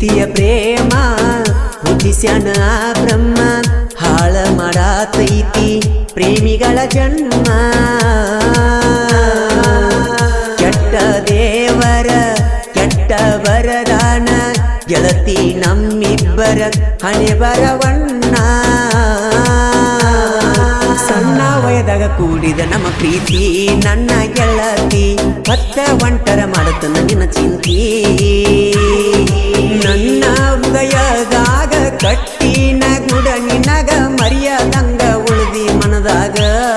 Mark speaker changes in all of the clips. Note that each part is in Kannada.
Speaker 1: ಪ್ರೀತಿಯ ಪ್ರೇಮ ಹುಟ್ಟಿಸ್ಯಾನ ಆ ಬ್ರಹ್ಮ ಹಾಳ ಮಾಡಾತೈತಿ ಪ್ರೇಮಿಗಳ ಜನ್ಮ ಕೆಟ್ಟ ದೇವರ ಕೆಟ್ಟ ವರದಾನ ಗೆಳತಿ ನಮ್ಮಿಬ್ಬರ ಹಣೆ ಬರವಣ್ಣ ಸಣ್ಣ ವಯದಾಗ ಕೂಡಿದ ನಮ್ಮ ಪ್ರೀತಿ ನನ್ನ ಗೆಳತಿ ಮತ್ತೆ ಒಂಟರ ಮಾಡುತ್ತ ನಿನ್ನ ಚಿಂತಿ ನನ್ನ ಹೃದಯದಾಗ ಕಟ್ಟಿನ ಗುಡ ನಿನಗ ಮರ್ಯಾದಂಗ ಉಳಿದಿ ಮನದಾಗ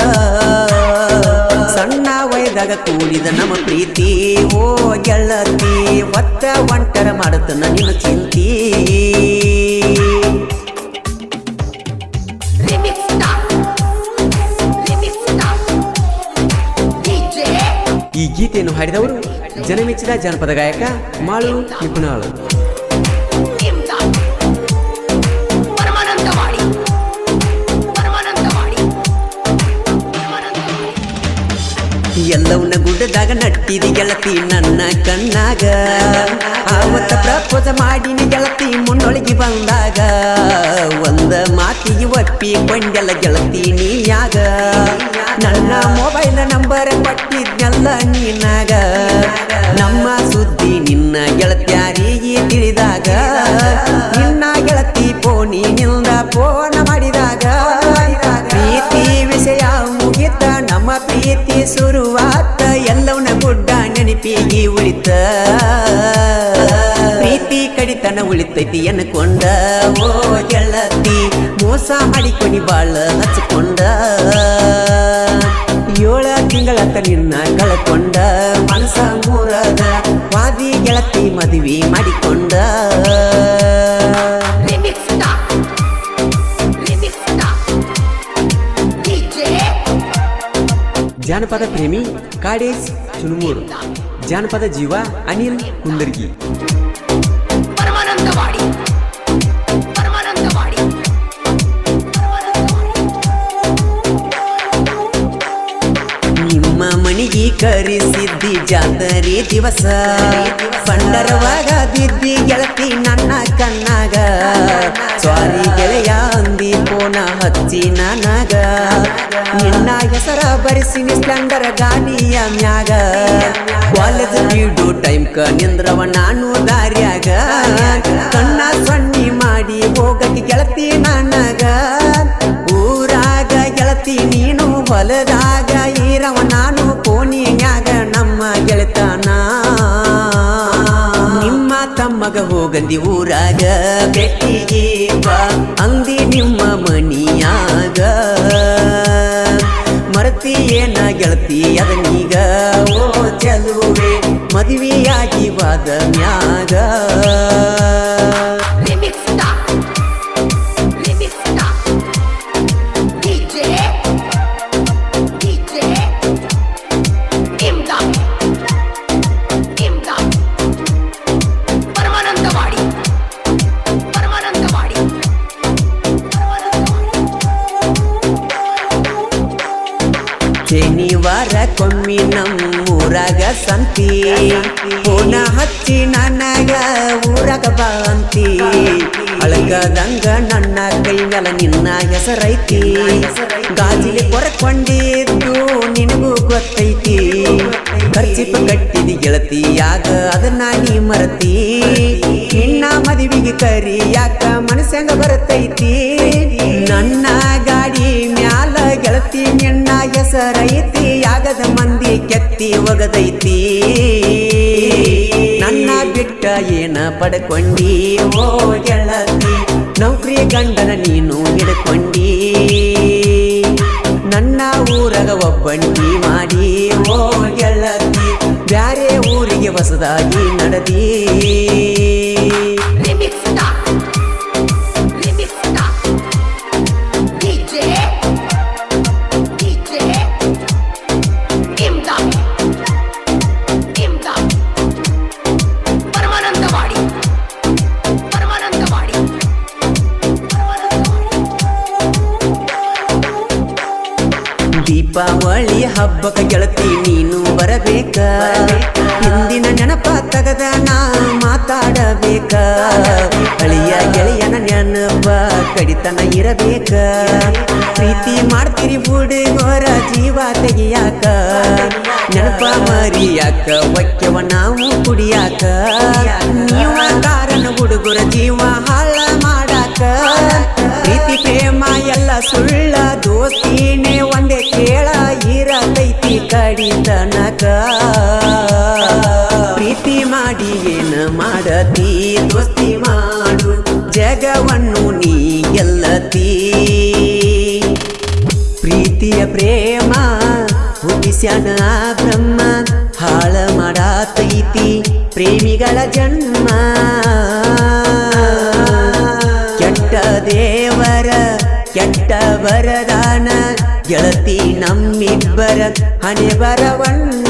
Speaker 1: ಸಣ್ಣ ವಯದಾಗ ಕೂಡಿದ ನಮ್ಮ ಪ್ರೀತಿ ಓ ಗೆಳತಿ ಒತ್ತ ಒಂಟರ ಮಾಡುತ್ತ ನಿನ್ನ ಚಿಂತಿ
Speaker 2: Remix stop. Remix stop. DJ.
Speaker 1: ಈ ಗೀತೆಯನ್ನು ಹಾಡಿದವರು ಜನಮೆಚ್ಚಿದ ಜಾನಪದ ಗಾಯಕ ಮಾಳು ನಿಪುಣಾಳು
Speaker 2: Imdad. ಪರಮಾನಂದವಾಡಿ ಪರಮಾನಂದವಾಡಿ ಪರಮಾನಂದವಾಡಿ
Speaker 1: ಎಲ್ಲವನ್ನ ಗುಡ್ಡದಾಗ ನಟ್ಟಿದಿ ಗೆಳತಿ ನನ್ನ ಕಣ್ಣಾಗ ಆವತ್ತ ಪ್ರಪೋಸ ಮಾಡಿನಿ ಗೆಳತಿ ಮುನ್ನೊಳಗೆ ಬಂದಾಗ ಒಂದ ಮಾತಿಗೆ ಒಪ್ಪಿ ಕೊಂಡೆಲ್ಲ ಗೆಳತಿ ನೀಯಾಗ ನನ್ನ ಮೊಬೈಲ್ ನಂಬರ್ ಕೊಟ್ಟಿದ್ನೆಲ್ಲ ನೀನಾಗ ನಮ್ಮ ಸುದ್ದಿ ನಿನ್ನ ಗೆಳತ್ಯಾರಿಗೆ ತಿಳಿದಾಗ ನಿನ್ನ ಗೆಳತಿ ಫೋನಿ ನಿಲ್ದ ಫೋನ್ ಮಾಡಿದಾಗ ಪ್ರೀತಿ ವಿಷಯ ಮುಗಿತ ನಮ್ಮ ಪ್ರೀತಿ ಶುರುವಾತ ಎಲ್ಲವನ್ನ ಗುಡ್ಡ ನೆನಪಿಗೆ ಉಳಿತ ಪ್ರೀತಿ ಕಡಿತನ ಉಳಿತೈತಿ ಅನ್ಕೊಂಡ ಓ ಗೆಳತಿ ಮೋಸ ಮಾಡಿಕೊನಿ ಬಾಳ ಹಚ್ಕೊಂಡ ಏಳ ತಿಂಗಳತ್ತ ನಿನ್ನ ಕಳ್ಕೊಂಡ ಮನಸ ಮೂರದ ವಾದಿ ಗೆಳತಿ ಮದುವೆ ಮಾಡಿಕೊಂಡ
Speaker 2: Remix stop. Remix stop. DJ.
Speaker 1: ಜಾನಪದ ಪ್ರೇಮಿ ಕಾಡೇಶ್ ಚುನುಮೂರು ಜಾನಪದ ಜೀವ ಅನಿಲ್ ಕುಂದರ್ಗಿ
Speaker 2: ಪರಮಾನಂದವಾಡಿ ಪರಮಾನಂದವಾಡಿ
Speaker 1: ನಿಮ್ಮ ಮನಿಗೆ ಕರೆಸಿದ್ದಿ ಜಾತರಿ ದಿವಸ ಪಂಡರವಾಗ ಬಿದ್ದಿ ಗೆಳತಿ ನನ್ನ ಕಣ್ಣಾಗ ಸ್ವಾರಿ ಗೆಳೆಯ ಅಂದಿ ಪೋನ ಹಚ್ಚಿ ನನಗ ನಿನ್ನ ಹೆಸರ ಬರಿಸಿನಿ ಸ್ಪ್ಲೆಂಡರ್ ಗಾಡಿಯ ಮ್ಯಾಗ ಕಾಲೇಜ್ ಬಿಡು ಟೈಮ್ ಕ ನಿಂದ್ರವ ನಾನು ದಾರ್ಯಾಗ ಕಣ್ಣ ಸಣ್ಣಿ ಮಾಡಿ ಹೋಗಕ್ಕೆ ಗೆಳತಿ ನನಗ ಊರಾಗ ಗೆಳತಿ ನೀನು ಹೊಲದಾಗ ಈರವ ನಾನು ಕೋಣಿಯಾಗ ನಮ್ಮ ಗೆಳತನ ನಿಮ್ಮ ತಮ್ಮಗ ಹೋಗಂದಿ ಊರಾಗ ಬೆಟ್ಟಿಗೆ ಬಾ ಅಂದಿ ನಿಮ್ಮ ಮನಿಯಾಗ ಮರತಿ ಏನ ಗೆಳತಿ ಅದನೀಗ ಓ ಚಲುವೆ ಮದುವೆಯಾಗಿ ವಾದ ಮ್ಯಾಗ
Speaker 2: Remix stop. Remix stop. DJ. DJ. Imdad. Imdad. Paramanandawadi Paramanandawadi
Speaker 1: ಶನಿವಾರ ಕೊಮ್ಮಿ ನಮ್ಮೂರಾಗ ಸಂತಿ ಪುನ ಹಚ್ಚಿ ನನಗ ಊರಾಗ ಬಾಂತಿ ಅಳಗದಂಗ ನನ್ನ ಕೈ ಮೇಲೆ ನಿನ್ನ ಹೆಸರೈತಿ ಗಾಜಿಲಿ ಕೊರಕೊಂಡಿದ್ದು ನಿನಗೂ ಗೊತ್ತೈತಿ ಖರ್ಚಿಪ ಕಟ್ಟಿದಿ ಗೆಳತಿಯಾಗ ಅದನ್ನ ನೀ ಮರತಿ ನಿನ್ನ ಮದುವೆಗೆ ಕರಿ ಯಾಕ ಮನಸ್ಸಂಗ ಬರ್ತೈತಿ ನನ್ನ ಗಾಡಿ ಮ್ಯಾಲ ಗೆಳತಿ ನಿನ್ನ ಹೆಸರೈತಿ ಆಗದ ಮಂದಿ ಕೆತ್ತಿ ಒಗದೈತಿ ನನ್ನ ಬಿಟ್ಟ ಏನ ಪಡ್ಕೊಂಡಿ ಓ ಗೆಳತಿ ನೌಕರಿ ಗಂಡನ ನೀನು ಹಿಡ್ಕೊಂಡಿ ನನ್ನ ಊರಗ ಒಬ್ಬಂಟಿ ಮಾಡಿ ಓ ಗೆಳತಿ ಬ್ಯಾರೆ ಊರಿಗೆ ಹೊಸದಾಗಿ ನಡೆದಿ
Speaker 2: Remix stop. Remix stop. DJ. DJ. Imdad. Imdad. Paramanandawadi Paramanandawadi
Speaker 1: Deepavali ಹಬ್ಬಕ ಗೆಳತಿ ನೀನು ಬರಬೇಕ ಹಿಂದಿನ ನೆನಪ ತಗದ ನಾ ಮಾತಾಡಬೇಕ ಮಾಡಬೇಕ ಅಳಿಯ ಗೆಳೆಯನ ನೆನಪ ಕಡಿತನ ಇರಬೇಕ ಪ್ರೀತಿ ಮಾಡ್ತೀರಿ ಹುಡುಗೋರ ಜೀವ ತೆಗಿಯಾಕ ನೆನಪ ಮರಿಯಾಕ ಒಕ್ಕೆವ ನಾವು ಕುಡಿಯಾಕ ನೀವ ಕಾರಣ ಹುಡುಗರ ಜೀವ ಹಾಳ ಮಾಡಾಕ ಪ್ರೀತಿ ಪ್ರೇಮ ಎಲ್ಲ ಸುಳ್ಳ ದೋಸ್ತಿನೇ ಒಂದೇ ಕೇಳ ಇರತೈತಿ ಕಡಿತನಕ ಪ್ರೀತಿ ಮಾಡಿ ಏನ ಮಾಡತಿ ದೋಸ್ತಿ ಮಾಡು ಜಗವನ್ನು ನೀ ಗೆಲ್ಲತಿ ಪ್ರೀತಿಯ ಪ್ರೇಮ ಹುಟ್ಟಿಸ್ಯಾನ ಆ ಬ್ರಹ್ಮ ಹಾಳ ಮಾಡಾತೈತಿ ಪ್ರೇಮಿಗಳ ಜನ್ಮ ಕೆಟ್ಟ ದೇವರ ಕೆಟ್ಟ ವರದಾನ ಗೆಳತಿ ನಮ್ಮಿಬ್ಬರ ಹಣೆ ಬರವಣ್ಣ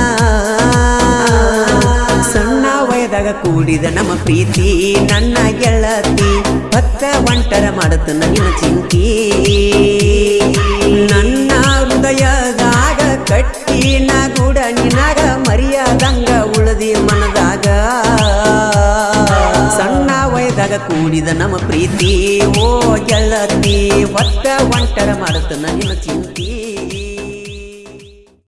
Speaker 1: ಸಣ್ಣ ವಯದಾಗ ಕೂಡಿದ ನಮ್ಮ ಪ್ರೀತಿ ನನ್ನ ಗೆಳತಿ ಭತ್ತ ಒಂಟರ ಮಾಡುತ್ತ ನಿನ್ನ ಚಿಂತಿ ನನ್ನ ಹೃದಯದಾಗ ಕಟ್ಟಿನ ಗೂಡ ನಿನಗ ಮರಿಯಾದಂಗ ಉಳದಿ ಮನದಾಗ ಸಣ್ಣ ವಯದಾಗ ಕೂಡಿದ ನಮ್ಮ ಪ್ರೀತಿ ಓ ಗೆಳತಿ ಒತ್ತ ಒಂಟರ ಮಾಡುತ್ತ ನಿನ್ನ ಚಿಂತಿ